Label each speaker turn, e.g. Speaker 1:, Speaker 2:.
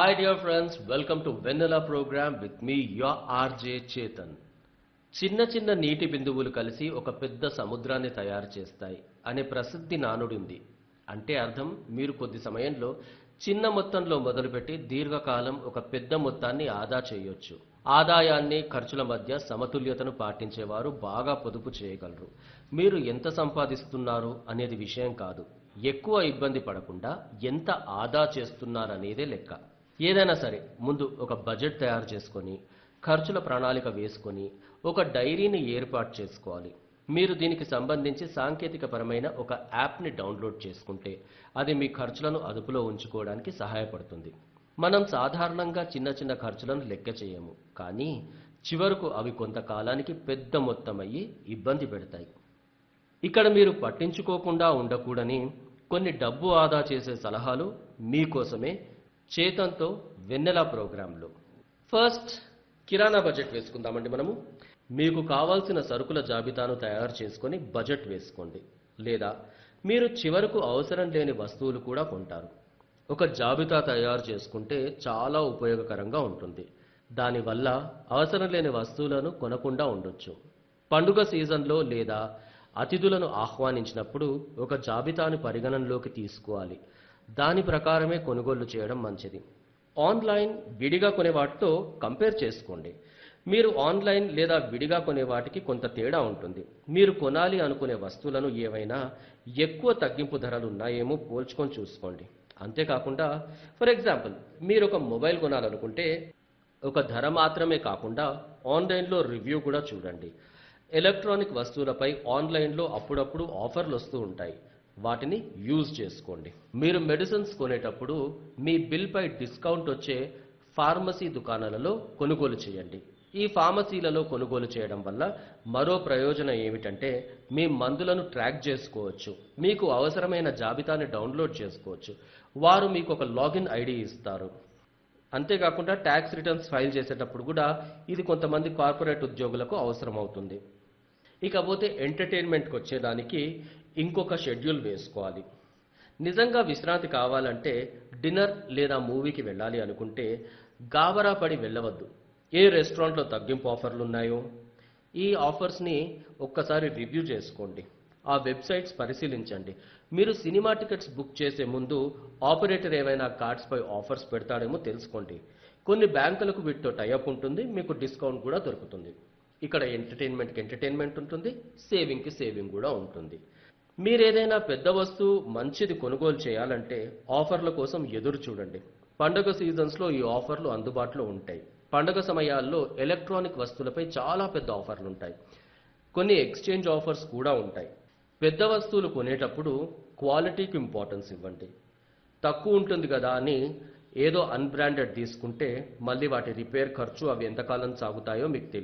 Speaker 1: Hi dear friends, welcome to Vanilla program with me, your RJ Chetan. చిన్న చిన్న నీటి బిందువులు కలిసి ఒక పెద్ద సముద్రాన్ని తయారు చేస్తాయి అనే ప్రసిద్ధి నానుడి ఉంది అంటే అర్థం మీరు కొద్ది సమయంలో చిన్న మొత్తంలో మొదలుపెట్టి దీర్ఘకాలం ఒక పెద్ద మొత్తాన్ని ఆదా చేయొచ్చు ఆదాయాన్ని ఖర్చుల మధ్య సమతుల్యతను పాటించేవారు బాగా పొదుపు చేయగలరు మీరు ఎంత సంపాదిస్తున్నారు అనేది విషయం కాదు ఎక్కువ ఇబ్బంది పడకుండా ఎంత ఆదా చేస్తున్నారనేదే లెక్క ఏదైనా సరే ముందు ఒక బడ్జెట్ తయారు చేసుకొని ఖర్చుల ప్రణాళిక వేసుకొని ఒక డైరీని ఏర్పాటు చేసుకోవాలి మీరు దీనికి సంబంధించి సాంకేతికపరమైన ఒక యాప్ని డౌన్లోడ్ చేసుకుంటే అది మీ ఖర్చులను అదుపులో ఉంచుకోవడానికి సహాయపడుతుంది మనం సాధారణంగా చిన్న చిన్న ఖర్చులను లెక్క చేయము కానీ చివరకు అవి కొంతకాలానికి పెద్ద మొత్తం అయ్యి ఇబ్బంది పెడతాయి ఇక్కడ మీరు పట్టించుకోకుండా ఉండకూడని కొన్ని డబ్బు ఆదా చేసే సలహాలు మీకోసమే చేతంతో వెన్నెల ప్రోగ్రాంలో ఫస్ట్ కిరాణా బడ్జెట్ వేసుకుందామండి మనము మీకు కావాల్సిన సరుకుల జాబితాను తయారు చేసుకొని బడ్జెట్ వేసుకోండి లేదా మీరు చివరకు అవసరం లేని వస్తువులు కూడా కొంటారు ఒక జాబితా తయారు చేసుకుంటే చాలా ఉపయోగకరంగా ఉంటుంది దానివల్ల అవసరం లేని వస్తువులను కొనకుండా ఉండొచ్చు పండుగ సీజన్లో లేదా అతిథులను ఆహ్వానించినప్పుడు ఒక జాబితాను పరిగణనలోకి తీసుకోవాలి దాని ప్రకారమే కొనుగోలు చేయడం మంచిది ఆన్లైన్ విడిగా కొనే వాటితో కంపేర్ చేసుకోండి మీరు ఆన్లైన్ లేదా విడిగా కొనే వాటికి కొంత తేడా ఉంటుంది మీరు కొనాలి అనుకునే వస్తువులను ఏవైనా ఎక్కువ తగ్గింపు ధరలు ఉన్నాయేమో పోల్చుకొని చూసుకోండి అంతేకాకుండా ఫర్ ఎగ్జాంపుల్ మీరు ఒక మొబైల్ కొనాలనుకుంటే ఒక ధర మాత్రమే కాకుండా ఆన్లైన్లో రివ్యూ కూడా చూడండి ఎలక్ట్రానిక్ వస్తువులపై ఆన్లైన్లో అప్పుడప్పుడు ఆఫర్లు వస్తూ ఉంటాయి వాటిని యూజ్ చేసుకోండి మీరు మెడిసిన్స్ కొనేటప్పుడు మీ బిల్పై డిస్కౌంట్ వచ్చే ఫార్మసీ దుకాణాలలో కొనుగోలు చేయండి ఈ ఫార్మసీలలో కొనుగోలు చేయడం వల్ల మరో ప్రయోజనం ఏమిటంటే మీ మందులను ట్రాక్ చేసుకోవచ్చు మీకు అవసరమైన జాబితాని డౌన్లోడ్ చేసుకోవచ్చు వారు మీకు ఒక లాగిన్ ఐడి ఇస్తారు అంతేకాకుండా ట్యాక్స్ రిటర్న్స్ ఫైల్ చేసేటప్పుడు కూడా ఇది కొంతమంది కార్పొరేట్ ఉద్యోగులకు అవసరం అవుతుంది ఇకపోతే ఎంటర్టైన్మెంట్కి వచ్చేదానికి ఇంకొక షెడ్యూల్ వేసుకోవాలి నిజంగా విశ్రాంతి కావాలంటే డిన్నర్ లేదా మూవీకి వెళ్ళాలి అనుకుంటే గాబరా పడి వెళ్ళవద్దు ఏ రెస్టారెంట్లో తగ్గింపు ఆఫర్లు ఉన్నాయో ఈ ఆఫర్స్ని ఒక్కసారి రివ్యూ చేసుకోండి ఆ వెబ్సైట్స్ పరిశీలించండి మీరు సినిమా టికెట్స్ బుక్ చేసే ముందు ఆపరేటర్ ఏవైనా కార్డ్స్పై ఆఫర్స్ పెడతాడేమో తెలుసుకోండి కొన్ని బ్యాంకులకు వీటితో టైఅప్ ఉంటుంది మీకు డిస్కౌంట్ కూడా దొరుకుతుంది ఇక్కడ ఎంటర్టైన్మెంట్కి ఎంటర్టైన్మెంట్ ఉంటుంది సేవింగ్కి సేవింగ్ కూడా ఉంటుంది మీరు ఏదైనా పెద్ద వస్తువు మంచిది కొనుగోలు చేయాలంటే ఆఫర్ల కోసం ఎదురు చూడండి పండుగ సీజన్స్లో ఈ ఆఫర్లు అందుబాటులో ఉంటాయి పండుగ సమయాల్లో ఎలక్ట్రానిక్ వస్తువులపై చాలా పెద్ద ఆఫర్లు ఉంటాయి కొన్ని ఎక్స్చేంజ్ ఆఫర్స్ కూడా ఉంటాయి పెద్ద వస్తువులు కొనేటప్పుడు క్వాలిటీకి ఇంపార్టెన్స్ ఇవ్వండి తక్కువ ఉంటుంది కదా అని ఏదో అన్బ్రాండెడ్ తీసుకుంటే మళ్ళీ వాటి రిపేర్ ఖర్చు అవి ఎంతకాలం సాగుతాయో మీకు తెలియదు